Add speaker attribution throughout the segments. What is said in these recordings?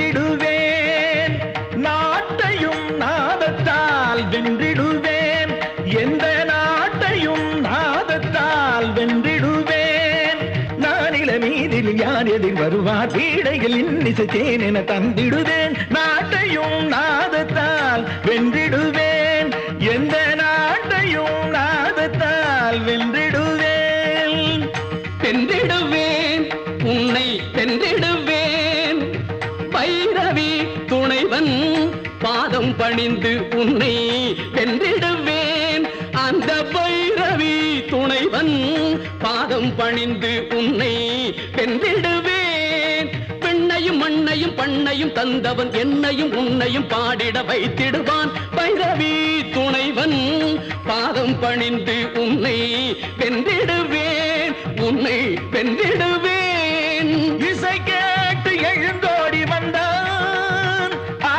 Speaker 1: வென்றிடுவேன் நாட்டையும் நாதத்தால் வென்றிடுவேன் எந்த நாட்டையும் நாதத்தால் வென்றிடுவேன் நானில மீதில் யார் எதிர் வருவார் வீடையில் இன்னிசைத்தேன் என தந்திடுவேன் நாட்டையும் நாதத்தால் வென்றிடுவேன் எந்த நாட்டையும் நாதத்தால் வென்றிடுவேன்
Speaker 2: வென்றிடுவேன் உன்னை வென்றிடுவேன் பைரவி துணைவன் பாதம் பணிந்து உன்னை வென்றிடுவேன் அந்த பைரவி துணைவன் பாதம் பணிந்து உன்னை வென்றிடுவேன் பெண்ணையும் மண்ணையும் பண்ணையும் தந்தவன் என்னையும் உன்னையும் பாடிட வைத்திடுவான் பைரவி துணைவன் பாதம் பணிந்து உன்னை வென்றிடுவேன் உன்னை வென்றிடுவேன்
Speaker 1: இசை கேட்டு எழுந்தோடி வந்தான் ஆ,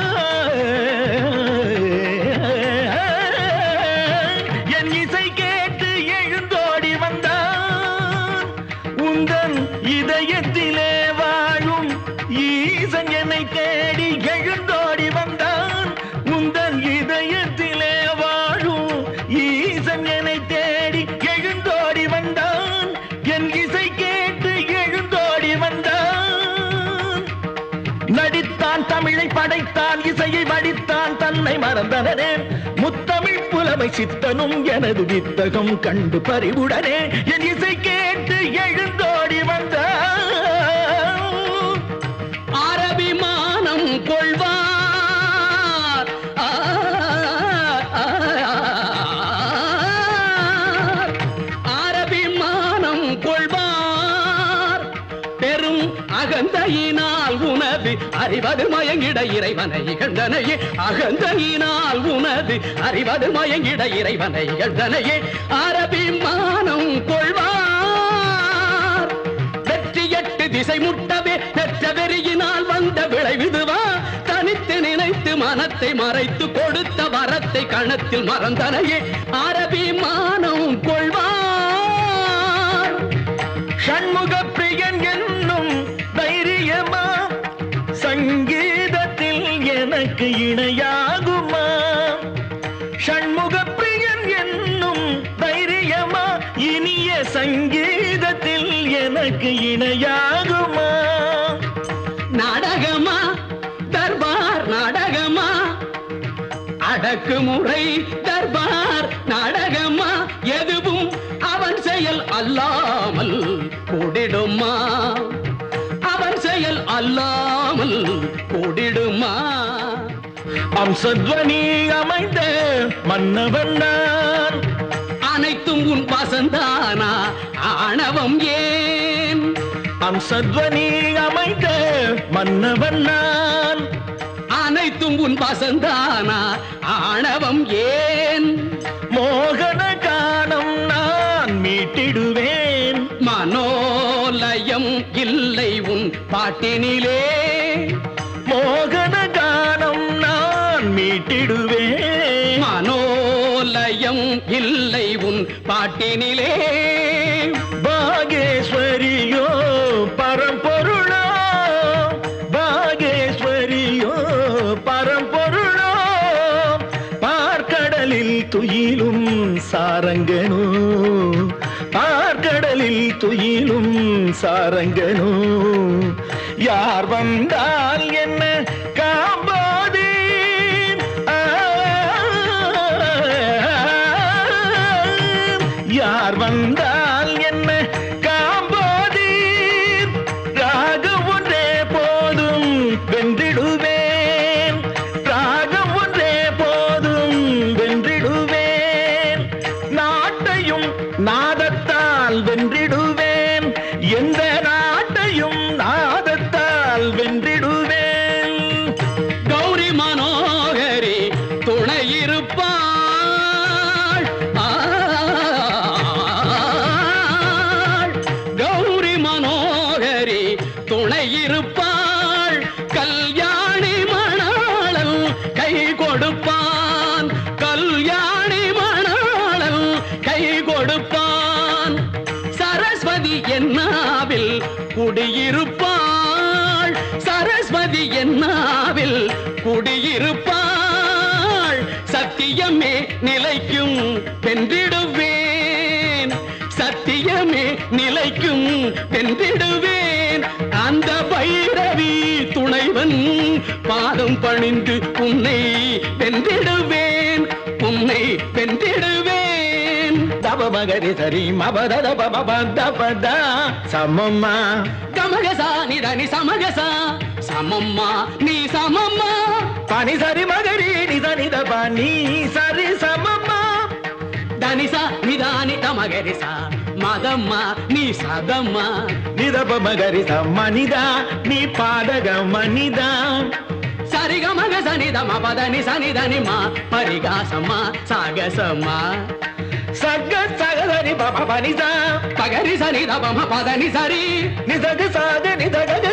Speaker 1: என் இசை கேட்டு எழுந்தோடி வந்தான் உந்தன் இதயத்திலே வாழும் ஈசன் என்னை தேடி எழுந்தோடி வந்தான் உந்தன் இதயத்திலே வாழும் ஈசன் என்னை தேடி எழுந்தோடி வந்தான் என் இசை கேட்டு எழுந்தோடி வந்தான் நடித்தான் தமிழை படைத்தான் இசையை வடித்தான் தன்னை மறந்தனே முத்தமிழ் புலமை சித்தனும் எனது வித்தகம் கண்டு பறிவுடனே என் இசை கேட்டு எழுந்தோடி வந்தான்
Speaker 2: அரபிமானம் கொள்வார் ஆ, ஆ, அரபிமானம் கொள்வார் பெரும் அகந்தையினால் உனது அறிவது மயங்கிட இறைவனை இகழ்ந்தனையே அகந்தையினால் உனது அறிவது மயங்கிட இறைவனை இகழ்ந்தனையே அரபிமானம் கொள்வார் வெற்றி எட்டு திசை முட்டவே பெற்ற வெறியினால் வந்த விளைவிதுவா தனித்து நினைத்து மனத்தை மறைத்து கொடுத்த வரத்தை கணத்தில் மறந்தனையே அரபி மானம் கொள்வார்
Speaker 1: ஷண்முக பிரியன் என்னும் தைரியமா சங்கீதத்தில் எனக்கு இணையாகுமா ஷண்முக பிரியன் என்னும் தைரியமா இனிய சங்கீதத்தில் எனக்கு இணையாகுமா
Speaker 2: நாடகமா தர்பார் நாடகமா அடக்குமுறை தர்பார் நாடகமா எதுவும் அவன் செயல் அல்லாமல் கூடிடுமா அவன் செயல் அல்லாமல் கூடிடுமா
Speaker 1: அம்சத்வனி அமைந்த மன்னவன் நான்
Speaker 2: அனைத்தும் உன் வசந்தானா ஆணவம் ஏன்
Speaker 1: அம்சத்வனி அமைந்த மன்னவன் நான்
Speaker 2: அனைத்தும் உன் வசந்தானா ஆணவம் ஏன்
Speaker 1: மோகன காணம் நான் மீட்டிடுவேன்
Speaker 2: மனோலயம் இல்லை உன் பாட்டினிலே
Speaker 1: மோகன காணம் நான் மீட்டிடுவேன்
Speaker 2: மனோலயம் இல்லை உன் பாட்டினிலே
Speaker 1: பாகேஸ்வரியோ பரம்பொருளோ பாகேஸ்வரியோ பரம்பொருளோ பார்க்கடலில் துயிலும் சாரங்கனோ பார்க்கடலில் துயிலும் சாரங்கனோ யார் வந்தால் என்ன காம்போது யார் வந்தால் என்ன காம்போதீர் ராகம் ஒன்றே போதும் வென்றிடுவேன் ராகம் ஒன்றே போதும் வென்றிடுவேன் நாட்டையும் நாதத்தால் வென்றிடுவேன் எந்த நாட்டையும் நாதத்தால் வென்றிடுவேன்
Speaker 2: கௌரி மனோகரி துணை இருப்பாள் ஆள். கௌரி மனோகரி துணை இருப்பாள் கல்யாணி மணாளன் கை கொடுப்பான் கல்யாணி மணாளன் கை கொடுப்பான் சரஸ்வதி என்னாவில் குடியிருப்பாள் சரஸ்வதி சரஸ்வதி என்னாவில் குடியிருப்பாள் சத்தியமே நிலைக்கும் வென்றிடுவேன் சத்தியமே நிலைக்கும் வென்றிடுவேன் அந்த பைரவி துணைவன் பாதம் பணிந்து உன்னை வென்றிடுவேன் உன்னை வென்றிடுவேன்
Speaker 1: தப மகரி சரி மபத பப தபத சமம்மா
Speaker 2: கமகசா நிதனி சமகசா சமம்மா நீ சமம்மா
Speaker 1: பனி சரி மகரி நித நித பனி சரி சமம்மா
Speaker 2: தனிசா நிதானி தமகரிசா மதம்மா நீ சதம்மா
Speaker 1: நிதப மகரி சம்மனிதா நீ பாடக மனிதா
Speaker 2: சரிகமக சனிதம பதனி சனிதனி மா பரிகாசம்மா சாகசம்மா
Speaker 1: சக சகதரி பப பனிதா
Speaker 2: பகரி சனிதம பதனி சரி
Speaker 1: நிதக சாக நிதக